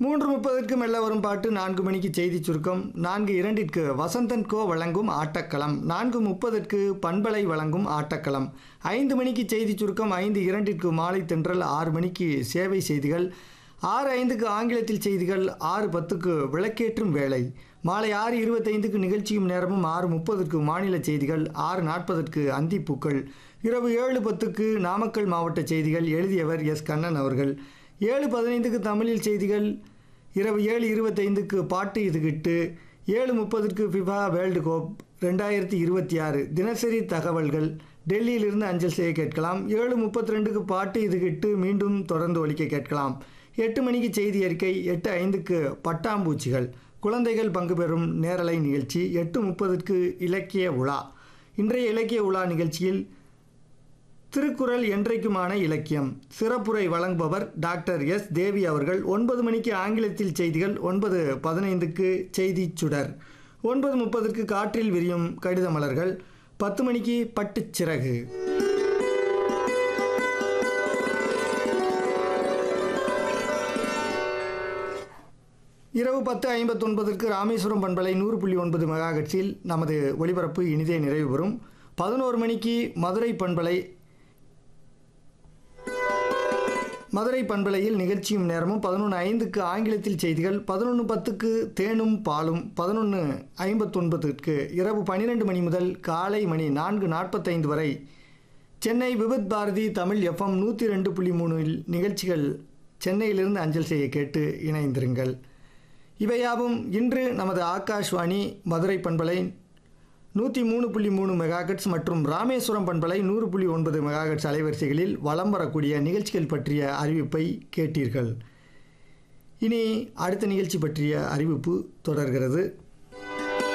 மூன்று முப்பதற்கு மெல்ல வரும் பாட்டு நான்கு மணிக்கு செய்தி சுருக்கம் நான்கு இரண்டிற்கு வசந்தன் கோ வழங்கும் ஆட்டக்களம் நான்கு முப்பதற்கு பண்பலை வழங்கும் ஆட்டக்களம் ஐந்து மணிக்கு செய்தி சுருக்கம் ஐந்து இரண்டிற்கு மாலை தென்றல் ஆறு மணிக்கு சேவை செய்திகள் ஆறு ஐந்துக்கு ஆங்கிலத்தில் செய்திகள் ஆறு பத்துக்கு விளக்கேற்றும் வேலை மாலை ஆறு இருபத்தைந்துக்கு நிகழ்ச்சியும் நேரமும் ஆறு முப்பதற்கு மாநில செய்திகள் ஆறு நாற்பதற்கு அந்திப்பூக்கள் இரவு ஏழு பத்துக்கு நாமக்கல் மாவட்ட செய்திகள் எழுதியவர் எஸ் கண்ணன் அவர்கள் ஏழு பதினைந்துக்கு தமிழில் செய்திகள் இரவு ஏழு இருபத்தைந்துக்கு பாட்டு இதுகிட்டு ஏழு முப்பதுக்கு ஃபிஃபா வேர்ல்டு கோப் ரெண்டாயிரத்தி இருபத்தி ஆறு தினசரி தகவல்கள் டெல்லியிலிருந்து அஞ்சல் செய்ய கேட்கலாம் ஏழு முப்பத்தி ரெண்டுக்கு பாட்டு இதுகிட்டு மீண்டும் தொடர்ந்து ஒலிக்க கேட்கலாம் எட்டு மணிக்கு செய்தி அறிக்கை எட்டு ஐந்துக்கு பட்டாம்பூச்சிகள் குழந்தைகள் பங்கு பெறும் நேரலை நிகழ்ச்சி எட்டு முப்பதுக்கு இலக்கிய உலா இன்றைய இலக்கிய உலா நிகழ்ச்சியில் திருக்குறள் என்றைக்குமான இலக்கியம் சிறப்புரை வழங்குபவர் டாக்டர் எஸ் தேவி அவர்கள் ஒன்பது மணிக்கு ஆங்கிலத்தில் செய்திகள் ஒன்பது பதினைந்துக்கு செய்தி சுடர் ஒன்பது முப்பதுக்கு காற்றில் விரியும் கடித மலர்கள் பத்து மணிக்கு பட்டுச் சிறகு இரவு பத்து ஐம்பத்தொன்பதற்கு ராமேஸ்வரம் பண்பலை நூறு புள்ளி ஒன்பது மெகாஹெட்ஸில் நமது ஒளிபரப்பு இனிதே நிறைவு பெறும் பதினோரு மணிக்கு மதுரை பண்பலை மதுரை பண்பலையில் நிகழ்ச்சியும் நேரமும் பதினொன்று ஐந்துக்கு ஆங்கிலத்தில் செய்திகள் பதினொன்று பத்துக்கு தேனும் பாலும் பதினொன்று ஐம்பத்தொன்பதுக்கு இரவு பன்னிரெண்டு மணி முதல் காலை மணி நான்கு நாற்பத்தைந்து வரை சென்னை விபத் பாரதி தமிழ் எஃப்எம் நூற்றி ரெண்டு புள்ளி மூணில் நிகழ்ச்சிகள் சென்னையிலிருந்து அஞ்சல் செய்ய கேட்டு இணைந்திருங்கள் இவையாவும் இன்று நமது ஆகாஷ்வாணி மதுரை பண்பலை நூற்றி மூணு புள்ளி மூணு மெகாஹெட்ஸ் மற்றும் ராமேஸ்வரம் பண்பலை நூறு புள்ளி ஒன்பது மெகாஹெட்ஸ் அலைவரிசைகளில் வலம் வரக்கூடிய நிகழ்ச்சிகள் பற்றிய அறிவிப்பை கேட்டீர்கள் இனி அடுத்த நிகழ்ச்சி பற்றிய அறிவிப்பு தொடர்கிறது